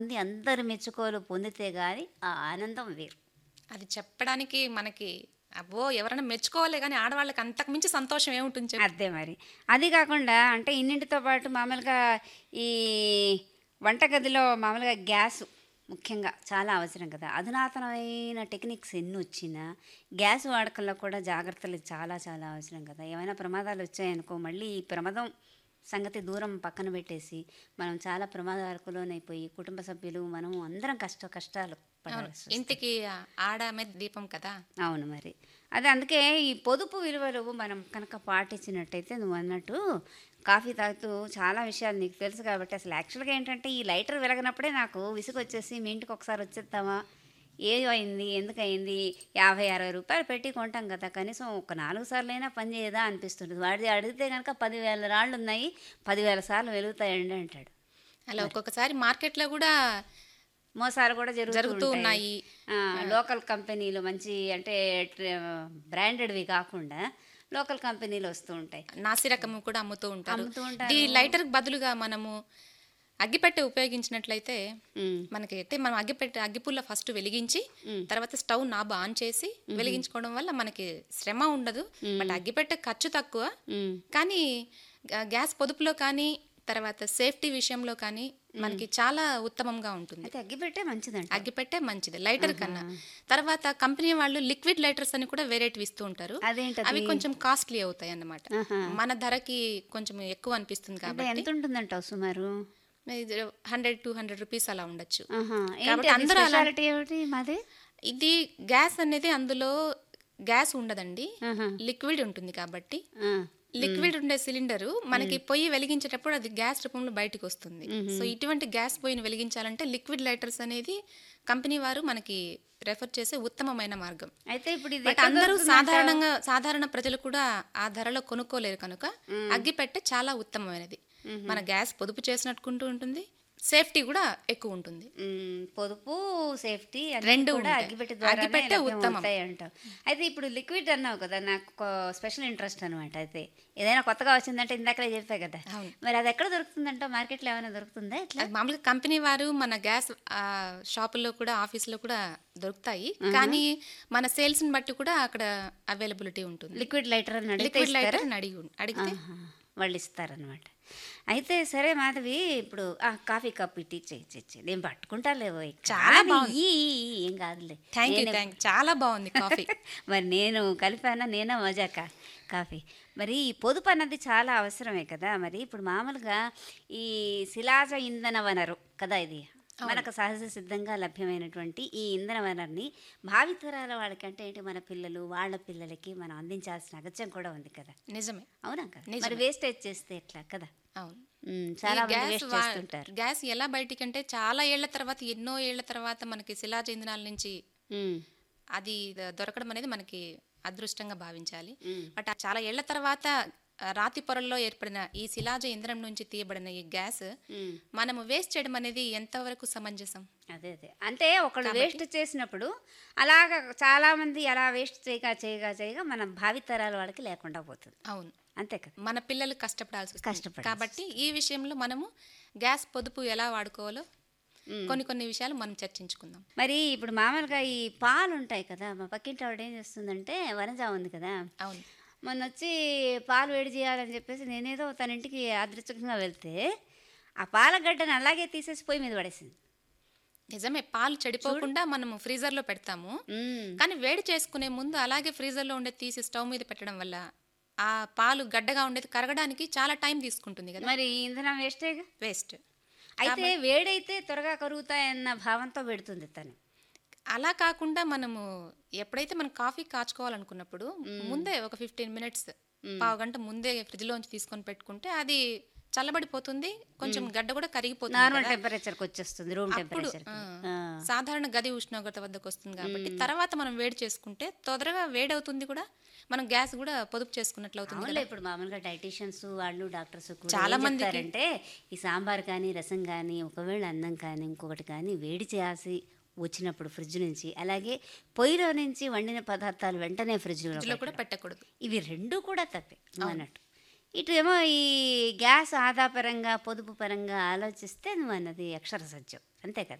మంది అందరు మెచ్చుకోలు పొందితే గాని ఆ ఆనందం వేరు అది చెప్పడానికి మనకి అబ్బో ఎవరైనా మెచ్చుకోవాలి కానీ ఆడవాళ్ళకి అంతకు మించి సంతోషం ఏముంటుంది చెప్పు అదే మరి అది కాకుండా అంటే ఇన్నింటితో పాటు మామూలుగా ఈ వంటగదిలో మామూలుగా గ్యాస్ ముఖ్యంగా చాలా అవసరం కదా అధునాతనమైన టెక్నిక్స్ ఎన్ని వచ్చినా గ్యాస్ వాడకంలో కూడా జాగ్రత్తలు చాలా చాలా అవసరం కదా ఏమైనా ప్రమాదాలు వచ్చాయనుకో మళ్ళీ ఈ ప్రమాదం సంగతి దూరం పక్కన పెట్టేసి మనం చాలా ప్రమాదాలకు లోనైపోయి కుటుంబ సభ్యులు మనం అందరం కష్ట కష్టాలు అవును పడాల్సి ఇంటికి ఆడమే దీపం కదా అవును మరి అదే అందుకే ఈ పొదుపు విలువలు మనం కనుక పాటించినట్టయితే నువ్వు అన్నట్టు కాఫీ తాగుతూ చాలా విషయాలు నీకు తెలుసు కాబట్టి అసలు యాక్చువల్గా ఏంటంటే ఈ లైటర్ వెలగనప్పుడే నాకు విసుగు వచ్చేసి మీ ఇంటికి ఒకసారి వచ్చేద్దామా ఏమైంది ఎందుకు అయింది యాభై అరవై రూపాయలు పెట్టి కొంటాం కదా కనీసం ఒక నాలుగు సార్లు అయినా పని చేయదా అనిపిస్తుంది వాడిది అడిగితే కనుక పదివేల రాళ్ళు ఉన్నాయి పదివేల సార్లు వెలుగుతాయండి అంటాడు అలా ఒక్కొక్కసారి మార్కెట్లో కూడా మోసాలు కూడా జరుగుతూ జరుగుతూ ఉంటాయి. ఉన్నాయి. ఆ, లోకల్ కంపెనీలు మంచి అంటే ట్ర- బ్రాండెడ్వి కాకుండా లోకల్ కంపెనీలు వస్తూ ఉంటాయి నాసి రకము కూడా అమ్ముతూ ఉంటారు అమ్ముతూ ఉంటారు. ఈ లైటర్ బదులుగా మనము అగ్గిపెట్టె ఉపయోగించినట్లయితే ఉమ్, మనకి అయితే మనం అగ్గిపెట్టె అగ్గిపుల్ల ఫస్ట్ వెలిగించి తర్వాత స్టవ్ నాబ్ ఆన్ చేసి వెలిగించుకోవడం వల్ల మనకి శ్రమ ఉండదు బట్ అగ్గిపెట్టె ఖర్చు తక్కువ ఉమ్. కానీ గా- గ్యాస్ పొదుపులో కానీ తర్వాత సేఫ్టీ విషయంలో కానీ మనకి చాలా ఉత్తమంగా ఉంటుంది అయితే అగ్గిపెట్టే మంచిదంట అగ్గిపెట్టే మంచిది లైటర్ కన్నా తర్వాత కంపెనీ వాళ్ళు లిక్విడ్ లైటర్స్ అని కూడా వేరేటివి ఇస్తూ ఉంటారు అదేంటది? అవి కొంచెం కాస్ట్లీ అవుతాయి అన్నమాట ఆహా. మన ధరకి కొంచెం ఎక్కువ అనిపిస్తుంది అంటే కాబట్టి ఎంత ఉంటుందంటావు సుమారు హండ్రెడ్ టూ హండ్రెడ్ రూపీస్ అలా ఉండొచ్చు ఆహా. ఏంటి కాబట్టి అది అందరూ అలా స్పెషాలిటీ ఏమిటి మాది ఇది గ్యాస్ అనేది అందులో గ్యాస్ ఉండదండి ఆహా. లిక్విడ్ ఉంటుంది కాబట్టి ఆ, లిక్విడ్ ఉండే సిలిండర్ మనకి పొయ్యి వెలిగించేటప్పుడు అది గ్యాస్ రూపంలో బయటకు వస్తుంది సో ఇటువంటి గ్యాస్ పొయ్యిని వెలిగించాలంటే లిక్విడ్ లైటర్స్ అనేది కంపెనీ వారు మనకి రెఫర్ చేసే ఉత్తమమైన మార్గం అయితే ఇప్పుడు ఇది బట్ ఎక్కడ అందరూ దొరుకుతుందంటావు? సాధారణంగా సాధారణ ప్రజలు కూడా ఆ ధరలో కొనుక్కోలేరు కనుక అగ్గిపెట్టె చాలా ఉత్తమమైనది మన గ్యాస్ పొదుపు చేసినట్టుకుంటూ ఉంటుంది సేఫ్టీ కూడా ఎక్కువ ఉంటుంది ఉమ్, పొదుపు సేఫ్టీ రెండు కూడా ఉంటాయి. అగ్గిపెట్టి ద్వారా అగ్గిపెట్టే ఉత్తమం. అంటావు అయితే ఇప్పుడు లిక్విడ్ అన్నావు కదా నాకు ఒక స్పెషల్ ఇంట్రెస్ట్ అనమాట అయితే ఏదైనా కొత్తగా వచ్చిందంటే ఇందాకలే చెప్పా కదా అవును. మరి అది ఎక్కడ దొరుకుతుందంటావు మార్కెట్లో ఏమైనా దొరుకుతుందా ఇట్లా అది మామూలుగా కంపెనీ వారు మన గ్యాస్ ఆ, షాపుల్లో కూడా ఆఫీసులో కూడా దొరుకుతాయి కానీ మన సేల్స్ ని బట్టి కూడా అక్కడ అవైలబిలిటీ ఉంటుంది లిక్విడ్ లైటర్ అని అడిగితే లిక్విడ్ ఇస్తారా? లైటర్ అడిగి ఉం- అడిగితే ఆహా, వాళ్ళు ఇస్తారనమాట అయితే సరే మాధవి ఇప్పుడు ఆ కాఫీ కప్ ఇటు ఇచ్చేయి ఇచ్చేయి నేను పట్టుకుంటా లేవో చాలా బాగుంది. ఈ ఏం కాదులే థ్యాంక్ యూ నేను- థ్యాంక్ చాలా బాగుంది కాఫీ మరి నేను కలిపానా నేనా మజాక కాఫీ మరి ఈ పొదుపు అన్నది చాలా అవసరమే కదా మరి ఇప్పుడు మామూలుగా ఈ శిలాజ ఇంధన వనరు కదా ఇది మనకు సహజ సిద్ధంగా లభ్యమైనటువంటి ఈ ఇంధన వనరుని భావితరాల వాళ్ళకంటే ఏంటి మన పిల్లలు వాళ్ళ పిల్లలకి మనం అందించాల్సిన అగత్యం కూడా ఉంది కదా నిజమే అవునా కదా నిజమే. మరి వేస్టేజ్ చేస్తే ఎట్లా కదా అవును ఉమ్, ఈ చాలా మంది గ్యాస్ వేస్ట్ వా- చేస్తుంటారు గ్యాస్ ఎలా బయటికి అంటే చాలా ఏళ్ల తర్వాత ఎన్నో ఏళ్ల తర్వాత మనకి శిలాజ ఇంధనాల నుంచి ఉమ్, అది ద- దొరకడం అనేది మనకి అదృష్టంగా భావించాలి ఉమ్. బట్ ఆ చాలా ఏళ్ల తర్వాత ఆ, రాతి పొరల్లో ఏర్పడిన ఈ శిలాజ ఇంధనం నుంచి తీయబడిన ఈ గ్యాస్ ఉమ్. మనము వేస్ట్ చేయడం అనేది ఎంతవరకు సమంజసం అదే అదే అంటే ఒకళ్ళు వేస్ట్ చేసినప్పుడు అలాగ చాలా మంది అలా వేస్ట్ చేయగా చేయగా చేయగా మన భావితరాల వాళ్ళకి లేకుండా పోతుంది అవును అంతే కదా మన పిల్లలు కష్టపడాల్సి వస్తుంది కష్టపడాల్సి కాబట్టి ఈ విషయంలో మనము గ్యాస్ పొదుపు ఎలా వాడుకోవాలో కొన్ని కొన్ని విషయాలు మనం చర్చించుకుందాం మరి ఇప్పుడు మామూలుగా ఈ పాలు ఉంటాయి కదా మా పక్కింటి ఆవిడ ఏం చేస్తుందంటే వనజా ఉంది కదా అవును మొన్న వచ్చి పాలు వేడి చేయాలని చెప్పేసి నేనేదో తన ఇంటికి అదృష్టంగా వెళ్తే ఆ పాల గడ్డను అలాగే తీసేసి పొయ్యి మీద పడేసింది నిజమే పాలు చెడిపోకుండా మనము ఫ్రీజర్ లో పెడతాము ఉమ్. కానీ వేడి చేసుకునే ముందు అలాగే ఫ్రీజర్ లో ఉండేది తీసి స్టవ్ మీద పెట్టడం వల్ల ఆ పాలు గడ్డగా ఉండేది కరగడానికి చాలా టైం తీసుకుంటుంది కదా మరి ఇంధనం వేస్టేగా వేస్ట్ అయితే వేడైతే త్వరగా కరుగుతాయన్న భావంతో పెడుతుంది తను అలా కాకుండా మనము ఎప్పుడైతే మనం కాఫీ కాచుకోవాలనుకున్నప్పుడు ముందే ఒక ఫిఫ్టీన్ మినిట్స్ పావు గంట ముందే ఫ్రిడ్జ్ లోంచి తీసుకొని పెట్టుకుంటే అది చల్లబడిపోతుంది కొంచెం గడ్డ కూడా కరిగిపోతుంది నార్మల్ కదా. టెంపరేచర్కి వచ్చేస్తుంది రూమ్ అప్పుడు టెంపరేచర్ ఆ, సాధారణ గది ఉష్ణోగ్రత వద్దకు వస్తుంది కాబట్టి తర్వాత మనం వేడి చేసుకుంటే తొందరగా వేడి అవుతుంది కూడా మనం గ్యాస్ కూడా పొదుపు చేసుకున్నట్లు అవుతుంది అవునులే ఇప్పుడు మామూలుగా డైటీషియన్స్ వాళ్ళు డాక్టర్స్ కూడా చాలా ఏం మందికి- చెప్తారంటే ఈ సాంబార్ కానీ రసం కానీ ఒకవేళ అన్నం కానీ ఇంకొకటి కానీ వేడి చేయాల్సి వచ్చినప్పుడు ఫ్రిడ్జ్ నుంచి అలాగే పొయ్యిలో నుంచి వండిన పదార్థాలు వెంటనే ఫ్రిడ్జ్లో ఫ్రిడ్జ్లో కూడా పెట్టకూడదు ఇవి రెండు కూడా తప్పే నువ్వు అన్నట్టు ఇటు ఏమో ఈ గ్యాస్ ఆదా పరంగా పొదుపు పరంగా ఆలోచిస్తే నువ్వు అన్నది అక్షర సత్యం అంతే కదా